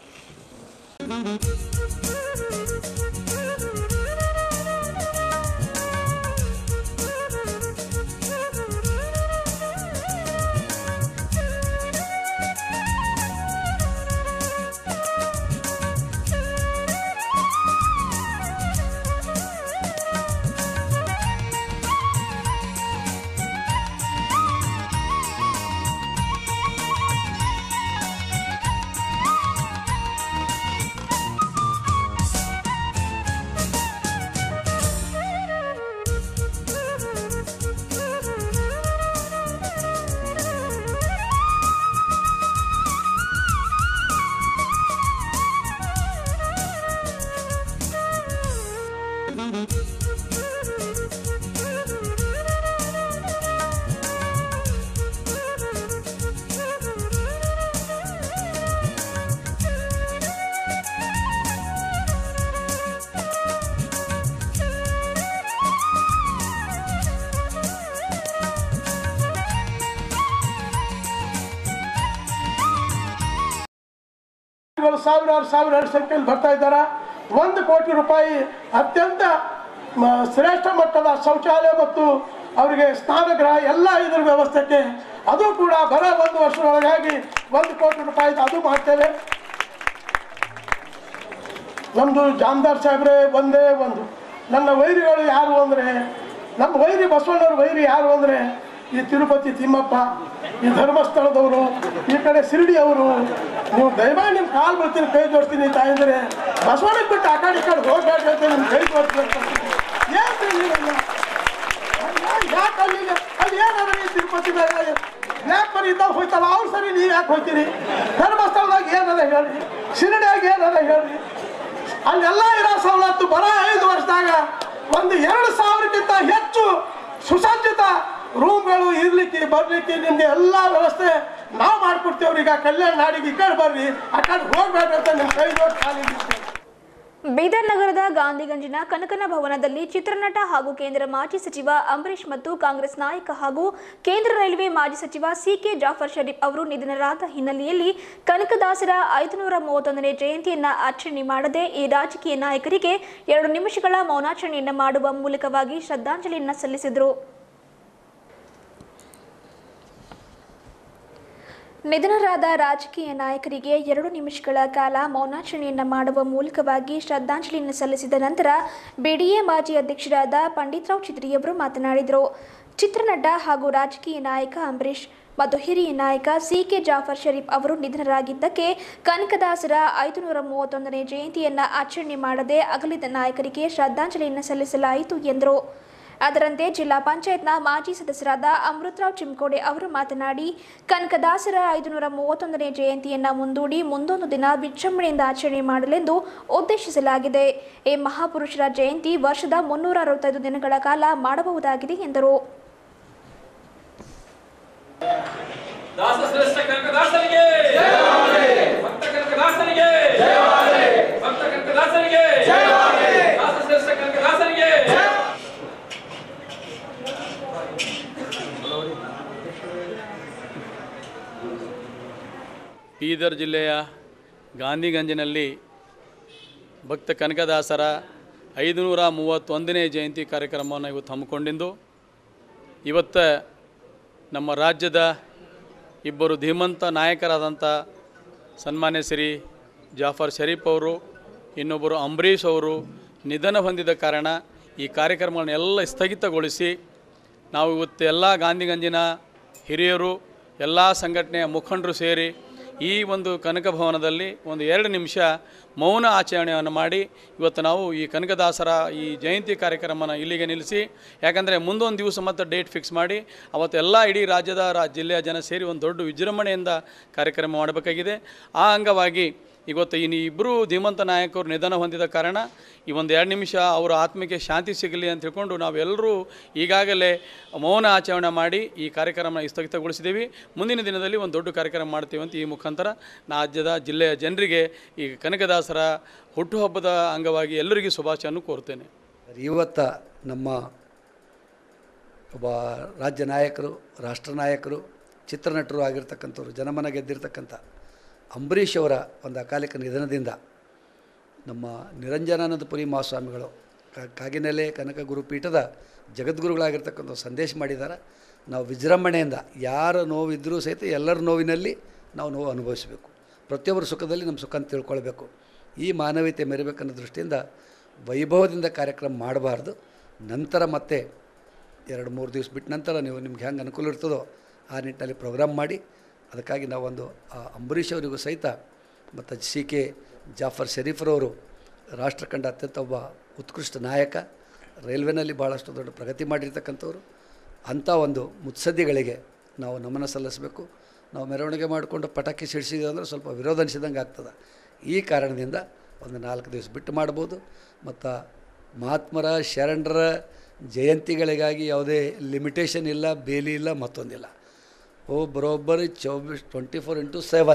ಗಳು ಸಾವಿರಾರು ಸಾವಿರಾರು ಸಂಖ್ಯೆಯಲ್ಲಿ ಬರ್ತಾ ಇದ್ದಾರೆ ಒಂದು ಕೋಟಿ ರೂಪಾಯಿ ಅತ್ಯಂತ ಮ, ಶ್ರೇಷ್ಠ ಮಟ್ಟದ ಶೌಚಾಲಯ ಮತ್ತು ಅವರಿಗೆ ಸ್ನಾನಗೃಹ ಎಲ್ಲ ಇದ್ರ ವ್ಯವಸ್ಥೆಗೆ ಅದು ಕೂಡ ಬರೋ ಒಂದು ವರ್ಷದೊಳಗಾಗಿ ಒಂದು ಕೋಟಿ ರೂಪಾಯಿ ಅದು ಮಾಡ್ತೇವೆ ನಮ್ಮದು ಜಾಮದಾರ್ ಸಾಹೇಬ್ರೆ ಒಂದೇ ಒಂದು ನನ್ನ ವೈರಿಗಳು ಯಾರು ಅಂದರೆ ನಮ್ಮ ವೈರಿ ಬಸವಣ್ಣವ್ರ ವೈರಿ ಯಾರು ಅಂದರೆ ಈ ತಿರುಪತಿ ತಿಮ್ಮಪ್ಪ ಈ ಧರ್ಮಸ್ಥಳದವರು ಈ ಕಡೆ ಶಿರಡಿಯವರು ನೀವು ದಯಮಾಡಿ ನಿಮ್ಮ ಕಾಲು ಬರ್ತೀನಿ ಕೈ ಜೋಡ್ತೀನಿ ತಾಯಂದ್ರೆ ಬಸವಣ್ಣಗೆ ಬಿಟ್ಟು ಆ ಕಡೆ ಈ ಕಡೆ ಹೋಗ್ಬೇಡ್ರಿ ಅಂತ ನಿಮ್ಮ ಕೈ ಜೋಡಿಸ್ಬೇಕು ಏನ್ರಿ ನೀವೆಲ್ಲ ಯಾಕೆ ಅಲ್ಲಿಗೆ ಅಲ್ಲಿ ಏನಾರ ಈ ತಿರುಪತಿದಾಗ ಯಾಕೆ ಬರೀ ಇದ್ದಾಗ ಹೋಯ್ತಲ್ಲ ಅವ್ರು ಸರಿ ನೀವು ಯಾಕೆ ಹೋಗ್ತೀರಿ ಧರ್ಮಸ್ಥಳದಾಗ ಏನದ ಹೇಳ್ರಿ ಶಿರಡಿಯಾಗ ಏನದ ಹೇಳ್ರಿ ಅಲ್ಲೆಲ್ಲ ಇರೋ ಸವಲತ್ತು ಬರ ಐದು ವರ್ಷದಾಗ ಒಂದು ಎರಡು ಸಾವಿರಕ್ಕಿಂತ ಹೆಚ್ಚು ಸುಸಜ್ಜಿತ ರೂಮ್ಗಳು ಇರ್ಲಿಕ್ಕೆ ಬರ್ಲಿಕ್ಕೆ ನಿಮ್ಗೆ ಎಲ್ಲ ವ್ಯವಸ್ಥೆ ನಾವು ಮಾಡ್ಕೊಡ್ತೇವ್ರಿ ಈಗ ಕಲ್ಯಾಣ ನಾಡಿಗೆ ಈ ಕಡೆ ಬರ್ರಿ ಆ ಕಡೆ ಹೋಗ್ಬೇಡ್ರಿ ಅಂತ ನಿಮ್ಮ ಕೈ ಜೋಡಿ ಖಾಲಿ ಬೀದರ್ ನಗರದ ಗಾಂಧಿಗಂಜಿನ ಕನಕನ ಭವನದಲ್ಲಿ ಚಿತ್ರನಟ ಹಾಗೂ ಕೇಂದ್ರ ಮಾಜಿ ಸಚಿವ ಅಂಬರೀಷ್ ಮತ್ತು ಕಾಂಗ್ರೆಸ್ ನಾಯಕ ಹಾಗೂ ಕೇಂದ್ರ ರೈಲ್ವೆ ಮಾಜಿ ಸಚಿವ ಸಿಕೆ ಜಾಫರ್ ಶರೀಫ್ ಅವರು ನಿಧನರಾದ ಹಿನ್ನೆಲೆಯಲ್ಲಿ ಕನಕದಾಸರ ಐದುನೂರ ಮೂವತ್ತೊಂದನೇ ಜಯಂತಿಯನ್ನ ಆಚರಣೆ ಮಾಡದೆ ಈ ರಾಜಕೀಯ ನಾಯಕರಿಗೆ ಎರಡು ನಿಮಿಷಗಳ ಮೌನಾಚರಣೆಯನ್ನು ಮಾಡುವ ಮೂಲಕವಾಗಿ ಶ್ರದ್ಧಾಂಜಲಿಯನ್ನು ಸಲ್ಲಿಸಿದರು ನಿಧನರಾದ ರಾಜಕೀಯ ನಾಯಕರಿಗೆ ಎರಡು ನಿಮಿಷಗಳ ಕಾಲ ಮೌನಾಚರಣೆಯನ್ನು ಮಾಡುವ ಮೂಲಕವಾಗಿ ಶ್ರದ್ಧಾಂಜಲಿಯನ್ನು ಸಲ್ಲಿಸಿದ ನಂತರ ಬಿಡಿಎ ಮಾಜಿ ಅಧ್ಯಕ್ಷರಾದ ಪಂಡಿತರಾವ್ ಚಿತ್ರಿಯವರು ಮಾತನಾಡಿದರು ಚಿತ್ರನಟ ಹಾಗೂ ರಾಜಕೀಯ ನಾಯಕ ಅಂಬರೀಷ್ ಮತ್ತು ಹಿರಿಯ ನಾಯಕ ಸಿ ಕೆ ಜಾಫರ್ ಶರೀಫ್ ಅವರು ನಿಧನರಾಗಿದ್ದಕ್ಕೆ ಕನಕದಾಸರ ಐದುನೂರ ಮೂವತ್ತೊಂದನೇ ಜಯಂತಿಯನ್ನು ಆಚರಣೆ ಮಾಡದೆ ಅಗಲಿದ ನಾಯಕರಿಗೆ ಶ್ರದ್ಧಾಂಜಲಿಯನ್ನು ಸಲ್ಲಿಸಲಾಯಿತು ಎಂದರು ಅದರಂತೆ ಜಿಲ್ಲಾ ಪಂಚಾಯತ್ನ ಮಾಜಿ ಸದಸ್ಯರಾದ ಅಮೃತರಾವ್ ಚಿಮ್ಕೋಡೆ ಅವರು ಮಾತನಾಡಿ ಕನಕದಾಸರ ಐದುನೂರ ಮೂವತ್ತೊಂದನೇ ಜಯಂತಿಯನ್ನು ಮುಂದೂಡಿ ಮುಂದೊಂದು ದಿನ ವಿಜೃಂಭಣೆಯಿಂದ ಆಚರಣೆ ಮಾಡಲೆಂದು ಉದ್ದೇಶಿಸಲಾಗಿದೆ ಈ ಮಹಾಪುರುಷರ ಜಯಂತಿ ವರ್ಷದ ಮುನ್ನೂರ ಅರವತ್ತೈದು ದಿನಗಳ ಕಾಲ ಮಾಡಬಹುದಾಗಿದೆ ಎಂದರು ದಾಸಶ್ರೇಷ್ಠ ಕನಕದಾಸರಿಗೆ ಭಕ್ತ ಕನಕದಾಸರಿಗೆ ಭಕ್ತ ಕನಕದಾಸರಿಗೆ ದಾಸಶ್ರೇಷ್ಠ ಕನಕದಾಸರಿಗೆ ಬೀದರ್ ಜಿಲ್ಲೆಯ ಗಾಂಧಿಗಂಜಿನಲ್ಲಿ ಭಕ್ತ ಕನಕದಾಸರ ಐದುನೂರ ಮೂವತ್ತೊಂದನೇ ಜಯಂತಿ ಕಾರ್ಯಕ್ರಮವನ್ನು ಇವತ್ತು ಹಮ್ಮಿಕೊಂಡಿದ್ದು ಇವತ್ತು ನಮ್ಮ ರಾಜ್ಯದ ಇಬ್ಬರು ಧೀಮಂತ ನಾಯಕರಾದಂಥ ಸನ್ಮಾನ್ಯ ಶ್ರೀ ಜಾಫರ್ ಶರೀಫ್ ಅವರು ಇನ್ನೊಬ್ಬರು ಅಂಬರೀಷ್ ಅವರು ನಿಧನ ಹೊಂದಿದ ಕಾರಣ ಈ ಕಾರ್ಯಕ್ರಮಗಳನ್ನೆಲ್ಲ ಸ್ಥಗಿತಗೊಳಿಸಿ ನಾವು ಇವತ್ತು ಎಲ್ಲ ಗಾಂಧಿಗಂಜಿನ ಹಿರಿಯರು ಎಲ್ಲ ಸಂಘಟನೆಯ ಮುಖಂಡರು ಸೇರಿ ಈ ಒಂದು ಕನಕ ಭವನದಲ್ಲಿ ಒಂದು ಎರಡು ನಿಮಿಷ ಮೌನ ಆಚರಣೆಯನ್ನು ಮಾಡಿ ಇವತ್ತು ನಾವು ಈ ಕನಕದಾಸರ ಈ ಜಯಂತಿ ಕಾರ್ಯಕ್ರಮನ ಇಲ್ಲಿಗೆ ನಿಲ್ಲಿಸಿ ಯಾಕಂದರೆ ಮುಂದೊಂದು ದಿವಸ ಮತ್ತು ಡೇಟ್ ಫಿಕ್ಸ್ ಮಾಡಿ ಅವತ್ತೆಲ್ಲ ಇಡೀ ರಾಜ್ಯದ ರಾ ಜಿಲ್ಲೆಯ ಜನ ಸೇರಿ ಒಂದು ದೊಡ್ಡ ವಿಜೃಂಭಣೆಯಿಂದ ಕಾರ್ಯಕ್ರಮ ಮಾಡಬೇಕಾಗಿದೆ ಆ ಅಂಗವಾಗಿ ಇವತ್ತು ಇನ್ನು ಇಬ್ಬರು ಧೀಮಂತ ನಾಯಕರು ನಿಧನ ಹೊಂದಿದ ಕಾರಣ ಈ ಒಂದು ಎರಡು ನಿಮಿಷ ಅವರ ಆತ್ಮಕ್ಕೆ ಶಾಂತಿ ಸಿಗಲಿ ಅಂತ ತಿಳ್ಕೊಂಡು ನಾವೆಲ್ಲರೂ ಈಗಾಗಲೇ ಮೌನ ಆಚರಣೆ ಮಾಡಿ ಈ ಕಾರ್ಯಕ್ರಮ ಸ್ಥಗಿತಗೊಳಿಸಿದ್ದೀವಿ ಮುಂದಿನ ದಿನದಲ್ಲಿ ಒಂದು ದೊಡ್ಡ ಕಾರ್ಯಕ್ರಮ ಮಾಡ್ತೀವಿ ಅಂತ ಈ ಮುಖಾಂತರ ರಾಜ್ಯದ ಜಿಲ್ಲೆಯ ಜನರಿಗೆ ಈ ಕನಕದಾಸರ ಹುಟ್ಟುಹಬ್ಬದ ಅಂಗವಾಗಿ ಎಲ್ಲರಿಗೂ ಶುಭಾಶಯನ್ನು ಕೋರ್ತೇನೆ ಇವತ್ತ ನಮ್ಮ ಒಬ್ಬ ರಾಜ್ಯ ನಾಯಕರು ರಾಷ್ಟ್ರ ನಾಯಕರು ಚಿತ್ರನಟರು ಆಗಿರ್ತಕ್ಕಂಥವ್ರು ಜನಮನ ಗೆದ್ದಿರ್ತಕ್ಕಂಥ ಅಂಬರೀಷ್ ಅವರ ಒಂದು ಅಕಾಲಿಕ ನಿಧನದಿಂದ ನಮ್ಮ ನಿರಂಜನಾನಂದಪುರಿ ಮಹಾಸ್ವಾಮಿಗಳು ಕಾ- ಕಾಗಿನೆಲೆ ಕನಕ ಗುರುಪೀಠದ ಜಗದ್ಗುರುಗಳಾಗಿರ್ತಕ್ಕಂಥ ಸಂದೇಶ ಮಾಡಿದ್ದಾರೆ ನಾವು ವಿಜೃಂಭಣೆಯಿಂದ ಯಾರ ನೋವಿದ್ದರೂ ಸಹಿತ ಎಲ್ಲರ ನೋವಿನಲ್ಲಿ ನಾವು ನೋವು ಅನುಭವಿಸಬೇಕು ಪ್ರತಿಯೊಬ್ಬರ ಸುಖದಲ್ಲಿ ನಮ್ಮ ಸುಖ ಅಂತ ತಿಳ್ಕೊಳ್ಬೇಕು ಈ ಮಾನವೀಯತೆ ಮೆರಿಬೇಕನ್ನೋ ದೃಷ್ಟಿಯಿಂದ ವೈಭವದಿಂದ ಕಾರ್ಯಕ್ರಮ ಮಾಡಬಾರ್ದು ನಂತರ ಮತ್ತೆ ಎರಡು ಮೂರು ದಿವಸ ಬಿಟ್ಟ ನಂತರ ನೀವು ನಿಮ್ಗೆ ಹೆಂಗೆ ಅನುಕೂಲ ಇರ್ತದೋ ಆ ನಿಟ್ಟಿನಲ್ಲಿ ಪ್ರೋಗ್ರಾಮ್ ಮಾಡಿ ಅದಕ್ಕಾಗಿ ನಾವೊಂದು ಆ ಅಂಬರೀಷ್ ಅವರಿಗೂ ಸಹಿತ ಮತ್ತು ಸಿ ಕೆ ಜಾಫರ್ ಶರೀಫ್ರವರು ರಾಷ್ಟ್ರ ಕಂಡ ಅತ್ಯಂತ ಒಬ್ಬ ಉತ್ಕೃಷ್ಟ ನಾಯಕ ರೈಲ್ವೆನಲ್ಲಿ ಭಾಳಷ್ಟು ದೊಡ್ಡ ಪ್ರಗತಿ ಮಾಡಿರ್ತಕ್ಕಂಥವ್ರು ಅಂಥ ಒಂದು ಮುತ್ಸದ್ದಿಗಳಿಗೆ ನಾವು ನಮನ ಸಲ್ಲಿಸಬೇಕು ನಾವು ಮೆರವಣಿಗೆ ಮಾಡಿಕೊಂಡು ಪಟಾಕಿ ಸಿಡಿಸಿದ್ವಿ ಅಂದರೆ ಸ್ವಲ್ಪ ವಿರೋಧ ಅನಿಸಿದಂಗೆ ಆಗ್ತದೆ ಈ ಕಾರಣದಿಂದ ಒಂದು ನಾಲ್ಕು ದಿವಸ ಬಿಟ್ಟು ಮಾಡ್ಬೋದು ಮತ್ತು ಮಹಾತ್ಮರ ಶರಣರ ಜಯಂತಿಗಳಿಗಾಗಿ ಯಾವುದೇ ಲಿಮಿಟೇಷನ್ ಇಲ್ಲ ಬೇಲಿ ಇಲ್ಲ ಮತ್ತೊಂದಿಲ್ಲ वो बरोबर चौबीस ट्वेंटी फोर इंटू सेवन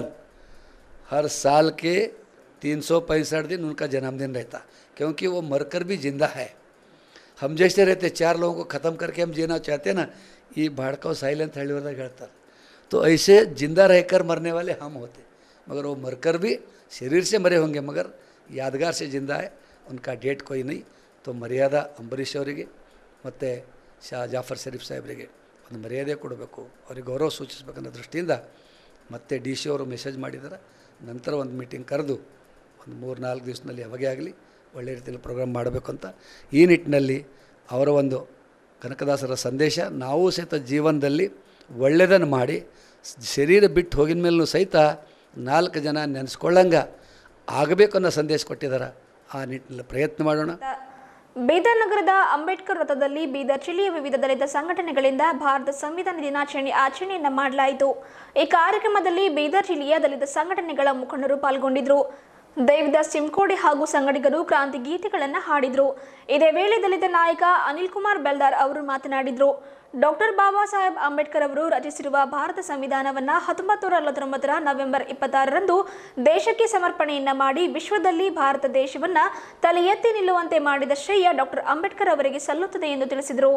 हर साल के तीन सौ पैंसठ दिन उनका जन्मदिन रहता क्योंकि वो मरकर भी जिंदा है हम जैसे रहते चार लोगों को ख़त्म करके हम जीना चाहते हैं ना ये भाड़का साइलेंट हल्लीवर्दा ಹೇಳ್ತಾರೆ तो ऐसे जिंदा रहकर मरने वाले हम होते मगर वो मरकर भी शरीर से मरे होंगे मगर यादगार से जिंदा है उनका डेट कोई नहीं तो ಮರ್ಯಾದಾ ಅಂಬರೀಷ್ ಅವರಿಗೆ ಮತ್ತು ಶಾ ಜಾಫರ್ ಶರೀಫ್ ಸಾಹೇಬರಿಗೆ ಒಂದು ಮರ್ಯಾದೆ ಕೊಡಬೇಕು ಅವ್ರಿಗೆ ಗೌರವ ಸೂಚಿಸ್ಬೇಕನ್ನೋ ದೃಷ್ಟಿಯಿಂದ ಮತ್ತೆ ಡಿ ಸಿ ಅವರು ಮೆಸೇಜ್ ಮಾಡಿದ್ದಾರೆ ನಂತರ ಒಂದು ಮೀಟಿಂಗ್ ಕರೆದು ಒಂದು ಮೂರು ನಾಲ್ಕು ದಿವಸದಲ್ಲಿ ಯಾವಾಗೇ ಆಗಲಿ ಒಳ್ಳೆ ರೀತಿಯಲ್ಲಿ ಪ್ರೋಗ್ರಾಮ್ ಮಾಡಬೇಕು ಅಂತ ಈ ನಿಟ್ಟಿನಲ್ಲಿ ಅವರ ಒಂದು ಕನಕದಾಸರ ಸಂದೇಶ ನಾವು ಸಹಿತ ಜೀವನದಲ್ಲಿ ಒಳ್ಳೆಯದನ್ನು ಮಾಡಿ ಶರೀರ ಬಿಟ್ಟು ಹೋಗಿದ ಮೇಲೂ ಸಹಿತ ನಾಲ್ಕು ಜನ ನೆನೆಸ್ಕೊಳ್ಳಂಗೆ ಆಗಬೇಕು ಅನ್ನೋ ಸಂದೇಶ ಕೊಟ್ಟಿದ್ದಾರೆ ಆ ನಿಟ್ಟಿನಲ್ಲಿ ಪ್ರಯತ್ನ ಮಾಡೋಣ ಬೀದರ್ ನಗರದ ಅಂಬೇಡ್ಕರ್ ವೃತ್ತದಲ್ಲಿ ಬೀದರ್ ಜಿಲ್ಲೆಯ ವಿವಿಧ ದಲಿತ ಸಂಘಟನೆಗಳಿಂದ ಭಾರತ ಸಂವಿಧಾನ ದಿನಾಚರಣೆ ಆಚರಣೆಯನ್ನು ಮಾಡಲಾಯಿತು ಈ ಕಾರ್ಯಕ್ರಮದಲ್ಲಿ ಬೀದರ್ ಜಿಲ್ಲೆಯ ದಲಿತ ಸಂಘಟನೆಗಳ ಮುಖಂಡರು ಪಾಲ್ಗೊಂಡಿದ್ದರು ದೇವಿದಾಸ್ ಚಿಮ್ಕೋಡಿ ಹಾಗೂ ಸಂಗಡಿಗರು ಕ್ರಾಂತಿ ಗೀತೆಗಳನ್ನು ಹಾಡಿದರು ಇದೇ ವೇಳೆ ದಲಿತ ನಾಯಕ ಅನಿಲ್ ಕುಮಾರ್ ಬೆಲ್ದಾರ್ ಅವರು ಮಾತನಾಡಿದರು ಡಾಕ್ಟರ್ ಬಾಬಾ ಸಾಹೇಬ್ ಅಂಬೇಡ್ಕರ್ ಅವರು ರಚಿಸಿರುವ ಭಾರತ ಸಂವಿಧಾನವನ್ನು ಹತ್ತೊಂಬತ್ತು ನೂರ ನಲವತ್ತೊಂಬತ್ತರ ನವೆಂಬರ್ ಇಪ್ಪತ್ತಾರರಂದು ದೇಶಕ್ಕೆ ಸಮರ್ಪಣೆಯನ್ನ ಮಾಡಿ ವಿಶ್ವದಲ್ಲಿ ಭಾರತ ದೇಶವನ್ನ ತಲೆ ಎತ್ತಿ ನಿಲ್ಲುವಂತೆ ಮಾಡಿದ ಶ್ರೇಯ ಡಾಕ್ಟರ್ ಅಂಬೇಡ್ಕರ್ ಅವರಿಗೆ ಸಲ್ಲುತ್ತದೆ ಎಂದು ತಿಳಿಸಿದರು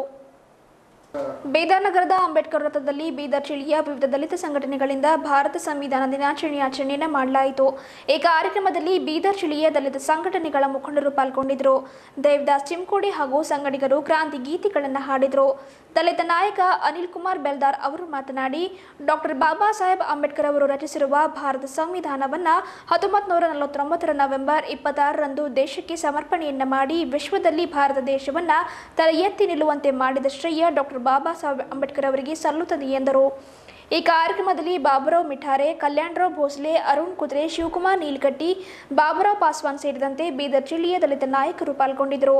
ಬೀದರ್ ನಗರದ ಅಂಬೇಡ್ಕರ್ ವೃತ್ತದಲ್ಲಿ ಬೀದರ್ ಜಿಲ್ಲೆಯ ವಿವಿಧ ದಲಿತ ಸಂಘಟನೆಗಳಿಂದ ಭಾರತ ಸಂವಿಧಾನ ದಿನಾಚರಣೆ ಆಚರಣೆಯನ್ನು ಮಾಡಲಾಯಿತು ಈ ಕಾರ್ಯಕ್ರಮದಲ್ಲಿ ಬೀದರ್ ಜಿಲ್ಲೆಯ ದಲಿತ ಸಂಘಟನೆಗಳ ಮುಖಂಡರು ಪಾಲ್ಗೊಂಡಿದ್ದರು ದೇವದಾಸ್ ಚಿಮ್ಕೋಡಿ ಹಾಗೂ ಸಂಗಡಿಗರು ಕ್ರಾಂತಿ ಗೀತೆಗಳನ್ನು ಹಾಡಿದರು ದಲಿತ ನಾಯಕ ಅನಿಲ್ ಕುಮಾರ್ ಬೆಲ್ದಾರ್ ಅವರು ಮಾತನಾಡಿ ಡಾಕ್ಟರ್ ಬಾಬಾ ಸಾಹೇಬ್ ಅಂಬೇಡ್ಕರ್ ಅವರು ರಚಿಸಿರುವ ಭಾರತ ಸಂವಿಧಾನವನ್ನು ಹತ್ತೊಂಬತ್ತು ನೂರ ನಲವತ್ತೊಂಬತ್ತರ ನವೆಂಬರ್ ಇಪ್ಪತ್ತಾರರಂದು ದೇಶಕ್ಕೆ ಸಮರ್ಪಣೆಯನ್ನ ಮಾಡಿ ವಿಶ್ವದಲ್ಲಿ ಭಾರತ ದೇಶವನ್ನು ತಲೆ ಎತ್ತಿ ನಿಲ್ಲುವಂತೆ ಮಾಡಿದ ಶ್ರೇಯ ಡಾಕ್ಟರ್ ಬಾಬಾ ಸಾಹೇಬ್ ಅಂಬೇಡ್ಕರ್ ಅವರಿಗೆ ಸಲ್ಲುತ್ತದೆ ಎಂದರು ಈ ಕಾರ್ಯಕ್ರಮದಲ್ಲಿ ಬಾಬುರಾವ್ ಮಿಠಾರೆ ಕಲ್ಯಾಣರಾವ್ ಭೋಸ್ಲೆ ಅರುಣ್ ಕುದ್ರೆ ಶಿವಕುಮಾರ್ ನೀಲ್ಕಟ್ಟಿ ಬಾಬುರಾವ್ ಪಾಸ್ವಾನ್ ಸೇರಿದಂತೆ ಬೀದರ್ ಜಿಲ್ಲೆಯ ದಲಿತ ನಾಯಕರು ಪಾಲ್ಗೊಂಡಿದ್ದರು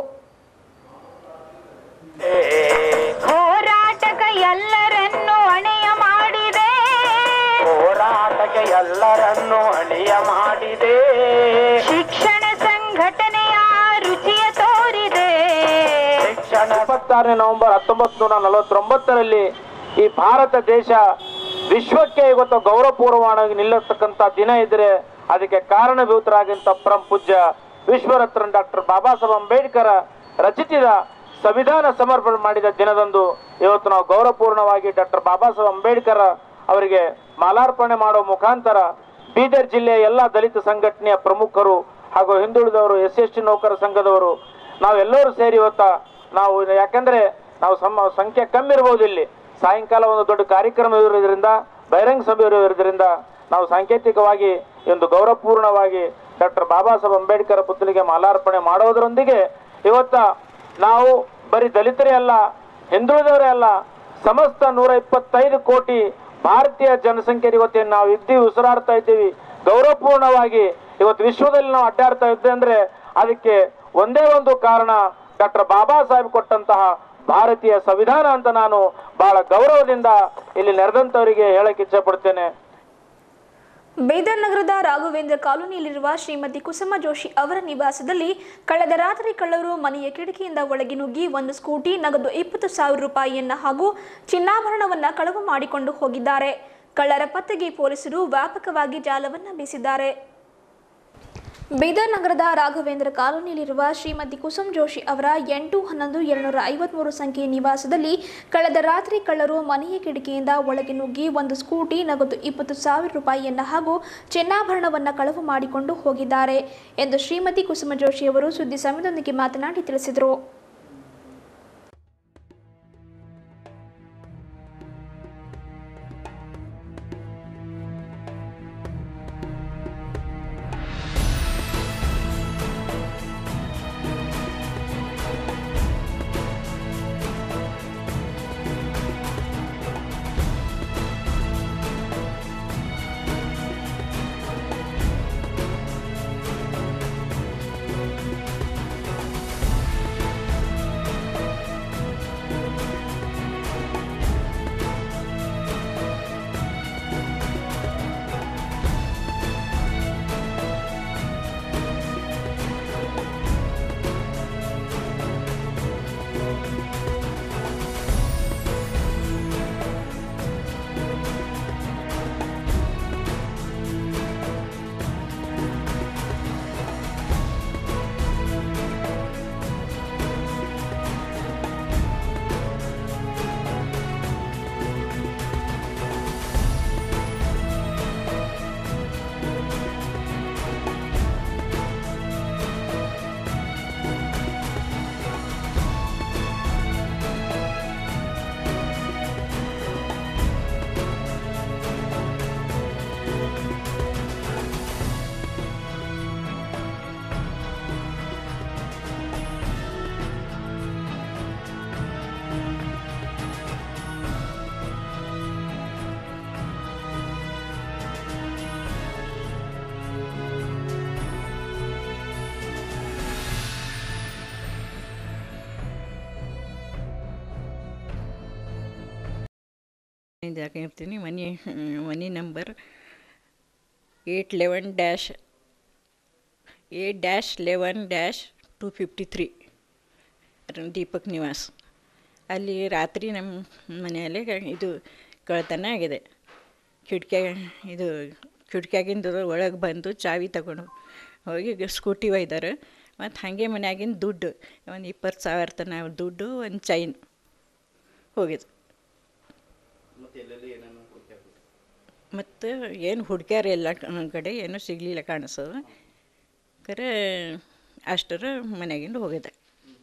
ಹೋರಾಟಕ ಎಲ್ಲರನ್ನು ಅಣೆಯ ಮಾಡಿದೆ ಹೋರಾಟಕ್ಕೆ ಎಲ್ಲರನ್ನು ಅಣಿಯ ಮಾಡಿದೆ ಶಿಕ್ಷಣ ಸಂಘಟನೆಯ ರುಚಿಯ ತೋರಿದೆ ಶಿಕ್ಷಣ ಇಪ್ಪತ್ತಾರನೇ ನವೆಂಬರ್ ಹತ್ತೊಂಬತ್ತು ನೂರ ನಲವತ್ತೊಂಬತ್ತರಲ್ಲಿ ಈ ಭಾರತ ದೇಶ ವಿಶ್ವಕ್ಕೆ ಇವತ್ತು ಗೌರವಪೂರ್ವವಾಗಿ ನಿಲ್ಲತಕ್ಕಂಥ ದಿನ ಇದ್ರೆ ಅದಕ್ಕೆ ಕಾರಣಭೂತರಾಗಿಂತ ಪರಂ ಪೂಜ್ಯ ವಿಶ್ವರತ್ನ ಡಾಕ್ಟರ್ ಬಾಬಾ ಸಾಹೇಬ್ ಅಂಬೇಡ್ಕರ್ ರಚಿಸಿದ ಸಂವಿಧಾನ ಸಮರ್ಪಣೆ ಮಾಡಿದ ದಿನದಂದು ಇವತ್ತು ನಾವು ಗೌರವಪೂರ್ಣವಾಗಿ ಡಾಕ್ಟರ್ ಬಾಬಾ ಸಾಹೇಬ್ ಅಂಬೇಡ್ಕರ್ ಅವರಿಗೆ ಮಾಲಾರ್ಪಣೆ ಮಾಡುವ ಮುಖಾಂತರ ಬೀದರ್ ಜಿಲ್ಲೆಯ ಎಲ್ಲ ದಲಿತ ಸಂಘಟನೆಯ ಪ್ರಮುಖರು ಹಾಗೂ ಹಿಂದುಳಿದವರು ಎಸ್ ಎಸ್ ಟಿ ನೌಕರ ಸಂಘದವರು ನಾವೆಲ್ಲರೂ ಸೇರಿ ಇವತ್ತ ನಾವು ಯಾಕಂದ್ರೆ ನಾವು ಸಮ ಸಂಖ್ಯೆ ಕಮ್ಮಿ ಇರ್ಬೋದು ಇಲ್ಲಿ ಸಾಯಂಕಾಲ ಒಂದು ದೊಡ್ಡ ಕಾರ್ಯಕ್ರಮ ಇರೋದ್ರಿಂದ ಬಹಿರಂಗ ಸಭೆ ಇರೋದ್ರಿಂದ ನಾವು ಸಾಂಕೇತಿಕವಾಗಿ ಈ ಒಂದು ಗೌರವಪೂರ್ಣವಾಗಿ ಡಾಕ್ಟರ್ ಬಾಬಾ ಸಾಹೇಬ್ ಅಂಬೇಡ್ಕರ್ ಪುತ್ಥಳಿಗೆ ಮಾಲಾರ್ಪಣೆ ಮಾಡೋದರೊಂದಿಗೆ ಇವತ್ತ ನಾವು ಬರೀ ದಲಿತರೇ ಅಲ್ಲ ಹಿಂದುಳಿದವರೇ ಅಲ್ಲ ಸಮಸ್ತ ನೂರ ಇಪ್ಪತ್ತೈದು ಕೋಟಿ ಭಾರತೀಯ ಜನಸಂಖ್ಯೆ ಇವತ್ತೇನು ನಾವು ಇದ್ದೀವಿ ಉಸಿರಾಡ್ತಾ ಇದ್ದೀವಿ ಗೌರವಪೂರ್ಣವಾಗಿ ಇವತ್ತು ವಿಶ್ವದಲ್ಲಿ ನಾವು ಅಡ್ಡಾಡ್ತಾ ಇದ್ದೇವೆ ಅಂದ್ರೆ ಅದಕ್ಕೆ ಒಂದೇ ಒಂದು ಕಾರಣ ಡಾಕ್ಟರ್ ಬಾಬಾ ಸಾಹೇಬ್ ಕೊಟ್ಟಂತಹ ಭಾರತೀಯ ಸಂವಿಧಾನ ಅಂತ ನಾನು ಬಹಳ ಗೌರವದಿಂದ ಇಲ್ಲಿ ನೆರೆದಂತವರಿಗೆ ಹೇಳಕ್ ಇಚ್ಛೆ ಪಡ್ತೇನೆ ಬೀದರ್ ನಗರದ ರಾಘವೇಂದ್ರ ಕಾಲೋನಿಯಲ್ಲಿರುವ ಶ್ರೀಮತಿ ಕುಸುಮ ಜೋಶಿ ಅವರ ನಿವಾಸದಲ್ಲಿ ಕಳೆದ ರಾತ್ರಿ ಕಳ್ಳರು ಮನೆಯ ಕಿಟಕಿಯಿಂದ ಒಳಗೆ ನುಗ್ಗಿ ಒಂದು ಸ್ಕೂಟಿ ನಗದು ಇಪ್ಪತ್ತು ಸಾವಿರ ರೂಪಾಯಿಯನ್ನ ಹಾಗೂ ಚಿನ್ನಾಭರಣವನ್ನ ಕಳವು ಮಾಡಿಕೊಂಡು ಹೋಗಿದ್ದಾರೆ ಕಳ್ಳರ ಪತ್ತೆಗೆ ಪೊಲೀಸರು ವ್ಯಾಪಕವಾಗಿ ಜಾಲವನ್ನ ಬೀಸಿದ್ದಾರೆ ಬೀದರ್ ನಗರದ ರಾಘವೇಂದ್ರ ಕಾಲೋನಿಯಲ್ಲಿರುವ ಶ್ರೀಮತಿ ಕುಸುಮ್ ಜೋಶಿ ಅವರ ಎಂಟು ಹನ್ನೊಂದು ಎರಡುನೂರ ಐವತ್ಮೂರು ಸಂಖ್ಯೆಯ ನಿವಾಸದಲ್ಲಿ ಕಳೆದ ರಾತ್ರಿ ಕಳ್ಳರು ಮನೆಯ ಕಿಟಕಿಯಿಂದ ಒಳಗೆ ನುಗ್ಗಿ ಒಂದು ಸ್ಕೂಟಿ ನಗದು ಇಪ್ಪತ್ತು ಸಾವಿರ ರೂಪಾಯಿಯನ್ನ ಹಾಗೂ ಚಿನ್ನಾಭರಣವನ್ನು ಕಳವು ಮಾಡಿಕೊಂಡು ಹೋಗಿದ್ದಾರೆ ಎಂದು ಶ್ರೀಮತಿ ಕುಸುಮ ಜೋಶಿ ಅವರು ಸುದ್ದಿ ಸಮಯದೊಂದಿಗೆ ಮಾತನಾಡಿ ತಿಳಿಸಿದರು ಇದಾಗ ಇರ್ತೀನಿ ಮನೆ ಮನೆ number eight eleven dash eight dash eleven dash two fifty three Deepak Nivas ಅಲ್ಲಿ ರಾತ್ರಿ ನಮ್ಮ ಮನೆಯಲ್ಲಿ ಇದು ಕಳ್ತನ ಆಗಿದೆ ಕಿಟಕಿಯಾಗ ಇದು ಕಿಟಕಿಯಾಗಿಂದ ಒಳಗೆ ಬಂದು ಚಾವಿ ತಗೊಂಡು ಹೋಗಿ ಸ್ಕೂಟಿ ಒಯ್ದಾರೆ ಮತ್ತು ಹಾಗೆ ಮನ್ಯಾಗಿನ ದುಡ್ಡು ಒಂದು ಇಪ್ಪತ್ತು ಸಾವಿರ ತನ ದುಡ್ಡು ಒಂದು ಚೈನ್ ಹೋಗಿದೆ ಮತ್ತು ಏನು ಹುಡ್ಕ್ಯಾರ ಎಲ್ಲ ಕಡೆ ಏನೂ ಸಿಗಲಿಲ್ಲ ಕಾಣಿಸೋದು ಖರೆ ಅಷ್ಟರ ಮನೆಯಾಗಿಂದ ಹೋಗಿದೆ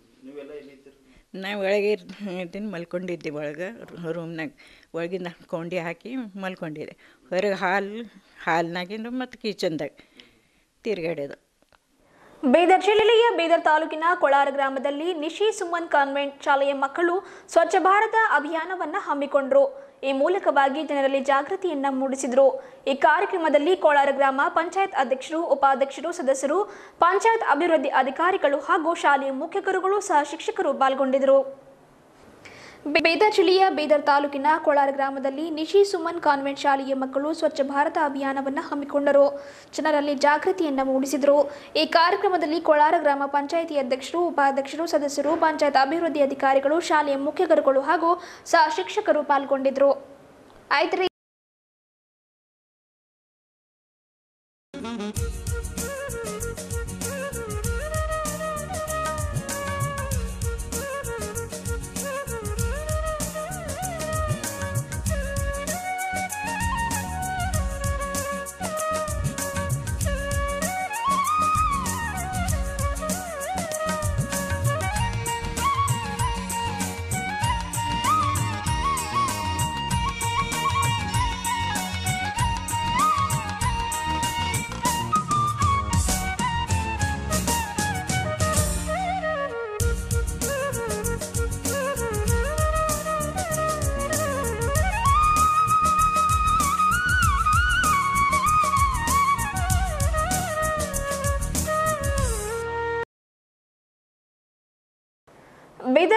ನಾವು ಒಳಗೆ ಇದ್ದೀನಿ ಮಲ್ಕೊಂಡಿದ್ದೆ ಒಳಗೆ ರೂಮ್ನಾಗ ಒಳಗಿಂದ ಕೊಂಡಿ ಹಾಕಿ ಮಲ್ಕೊಂಡಿದ್ದೆ ಹೊರಗೆ ಹಾಲ್ ಹಾಲ್ನಾಗಿಂದ ಮತ್ತು ಕಿಚನ್ದಾಗ ತಿರ್ಗಾಡ್ಯದು ಬೀದರ್ ಜಿಲ್ಲೆಯ ಬೀದರ್ ತಾಲೂಕಿನ ಕೊಳಾರ ಗ್ರಾಮದಲ್ಲಿ ನಿಶಿ ಸುಮನ್ ಕಾನ್ವೆಂಟ್ ಶಾಲೆಯ ಮಕ್ಕಳು ಸ್ವಚ್ಛ ಭಾರತ ಅಭಿಯಾನವನ್ನ ಹಮ್ಮಿಕೊಂಡರು ಈ ಮೂಲಕವಾಗಿ ಜನರಲ್ಲಿ ಜಾಗೃತಿಯನ್ನ ಮೂಡಿಸಿದರು ಈ ಕಾರ್ಯಕ್ರಮದಲ್ಲಿ ಕೋಲಾರ ಗ್ರಾಮ ಪಂಚಾಯತ್ ಅಧ್ಯಕ್ಷರು ಉಪಾಧ್ಯಕ್ಷರು ಸದಸ್ಯರು ಪಂಚಾಯತ್ ಅಭಿವೃದ್ಧಿ ಅಧಿಕಾರಿಗಳು ಹಾಗೂ ಶಾಲೆಯ ಮುಖ್ಯ ಗುರುಗಳು ಸಹ ಶಿಕ್ಷಕರು ಪಾಲ್ಗೊಂಡಿದ್ದರು ಬೀದರ್ ಜಿಲ್ಲೆಯ ಬೀದರ್ ತಾಲೂಕಿನ ಕೋಲಾರ ಗ್ರಾಮದಲ್ಲಿ ನಿಶಿ ಸುಮನ್ ಕಾನ್ವೆಂಟ್ ಶಾಲೆಯ ಮಕ್ಕಳು ಸ್ವಚ್ಛ ಭಾರತ ಅಭಿಯಾನವನ್ನು ಹಮ್ಮಿಕೊಂಡರು ಜನರಲ್ಲಿ ಜಾಗೃತಿಯನ್ನು ಮೂಡಿಸಿದರು ಈ ಕಾರ್ಯಕ್ರಮದಲ್ಲಿ ಕೋಲಾರ ಗ್ರಾಮ ಪಂಚಾಯಿತಿ ಅಧ್ಯಕ್ಷರು ಉಪಾಧ್ಯಕ್ಷರು ಸದಸ್ಯರು ಪಂಚಾಯತ್ ಅಭಿವೃದ್ಧಿ ಅಧಿಕಾರಿಗಳು ಶಾಲೆಯ ಮುಖ್ಯ ಗುರುಗಳು ಹಾಗೂ ಸಹ ಶಿಕ್ಷಕರು ಪಾಲ್ಗೊಂಡಿದ್ದರು ಆಯ್ತು ರೀ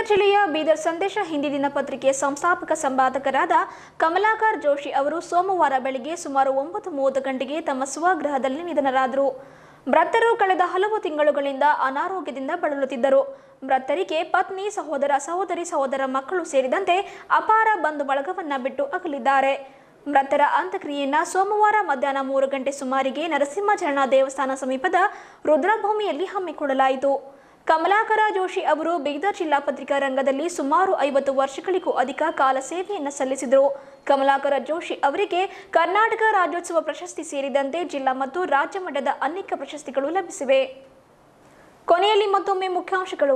ಬೀದರ್ ಜಿಲ್ಲೆಯ ಬೀದರ್ ಸಂದೇಶ ಹಿಂದಿ ದಿನಪತ್ರಿಕೆಯ ಸಂಸ್ಥಾಪಕ ಸಂಪಾದಕರಾದ ಕಮಲಾಕರ್ ಜೋಶಿ ಅವರು ಸೋಮವಾರ ಬೆಳಗ್ಗೆ ಸುಮಾರು ಒಂಬತ್ತು ಮೂವತ್ತು ಗಂಟೆಗೆ ತಮ್ಮ ಸ್ವಗೃಹದಲ್ಲಿ ನಿಧನರಾದರು ಮೃತರು ಕಳೆದ ಹಲವು ತಿಂಗಳುಗಳಿಂದ ಅನಾರೋಗ್ಯದಿಂದ ಬಳಲುತ್ತಿದ್ದರು ಮೃತರಿಗೆ ಪತ್ನಿ ಸಹೋದರ ಸಹೋದರಿ ಸಹೋದರ ಮಕ್ಕಳು ಸೇರಿದಂತೆ ಅಪಾರ ಬಂಧು ಬಳಗವನ್ನ ಬಿಟ್ಟು ಅಗಲಿದ್ದಾರೆ ಮೃತರ ಅಂತ್ಯಕ್ರಿಯೆಯನ್ನ ಸೋಮವಾರ ಮಧ್ಯಾಹ್ನ ಮೂರು ಗಂಟೆ ಸುಮಾರಿಗೆ ನರಸಿಂಹಚರಣ ದೇವಸ್ಥಾನ ಸಮೀಪದ ರುದ್ರಭೂಮಿಯಲ್ಲಿ ಹಮ್ಮಿಕೊಳ್ಳಲಾಯಿತು ಕಮಲಾಕರ ಜೋಶಿ ಅವರು ಬೀದರ್ ಜಿಲ್ಲಾ ಪತ್ರಿಕಾ ರಂಗದಲ್ಲಿ ಸುಮಾರು ಐವತ್ತು ವರ್ಷಗಳಿಗೂ ಅಧಿಕ ಕಾಲ ಸೇವೆಯನ್ನು ಸಲ್ಲಿಸಿದರು ಕಮಲಾಕರ ಜೋಶಿ ಅವರಿಗೆ ಕರ್ನಾಟಕ ರಾಜ್ಯೋತ್ಸವ ಪ್ರಶಸ್ತಿ ಸೇರಿದಂತೆ ಜಿಲ್ಲಾ ಮತ್ತು ರಾಜ್ಯ ಮಟ್ಟದ ಅನೇಕ ಪ್ರಶಸ್ತಿಗಳು ಲಭಿಸಿವೆ ಕೊನೆಯಲ್ಲಿ ಮತ್ತೊಮ್ಮೆ ಮುಖ್ಯಾಂಶಗಳು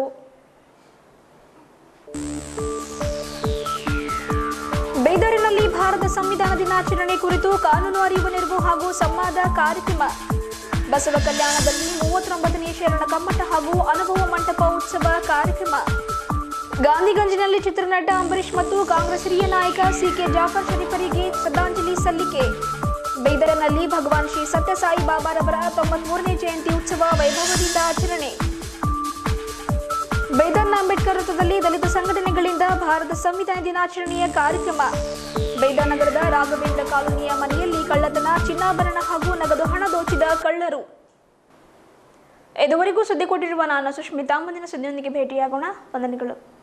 ಬೀದರಿನಲ್ಲಿ ಭಾರತ ಸಂವಿಧಾನ ದಿನಾಚರಣೆ ಕುರಿತು ಕಾನೂನು ಅರಿವು ನೆರವು ಹಾಗೂ ಸಂವಾದ ಕಾರ್ಯಕ್ರಮ ಬಸವ ಕಲ್ಯಾಣದಲ್ಲಿ ಮೂವತ್ತೊಂಬತ್ತನೇ ಶರಣ ಕಮ್ಮಟ ಹಾಗೂ ಅನುಭವ ಮಂಟಪ ಉತ್ಸವ ಕಾರ್ಯಕ್ರಮ ಗಾಂಧಿಗಂಜಿನಲ್ಲಿ ಚಿತ್ರನಟ ಅಂಬರೀಷ್ ಮತ್ತು ಕಾಂಗ್ರೆಸ್ ಹಿರಿಯ ನಾಯಕ ಸಿಕೆ ಜಾಫರ್ ಶರೀಫರಿಗೆ ಶ್ರದ್ಧಾಂಜಲಿ ಸಲ್ಲಿಕೆ ಬೀದರಿನಲ್ಲಿ ಭಗವಾನ್ ಶ್ರೀ ಸತ್ಯಸಾಯಿ ಬಾಬಾರವರ ತೊಂಬತ್ಮೂರನೇ ಜಯಂತಿ ಉತ್ಸವ ವೈಭವದಿಂದ ಆಚರಣೆ ಬೈದರ್ನ ಅಂಬೇಡ್ಕರ್ ವೃತ್ತದಲ್ಲಿ ದಲಿತ ಸಂಘಟನೆಗಳಿಂದ ಭಾರತ ಸಂವಿಧಾನ ದಿನಾಚರಣೆಯ ಕಾರ್ಯಕ್ರಮ ಬೈದರ್ ನಗರದ ರಾಘವೇಂದ್ರ ಕಾಲೋನಿಯ ಮನೆಯಲ್ಲಿ ಕಳ್ಳತನ ಚಿನ್ನಾಭರಣ ಹಾಗೂ ನಗದು ಹಣ ದೋಚಿದ ಕಳ್ಳರು ಇದುವರೆಗೂ ಸುದ್ದಿ ಕೊಟ್ಟಿರುವ ನಾನು ಸುಷ್ಮಿತಾ ಮುಂದಿನ ಸುದ್ದಿಯೊಂದಿಗೆ ಭೇಟಿಯಾಗೋಣ ವಂದನೆಗಳು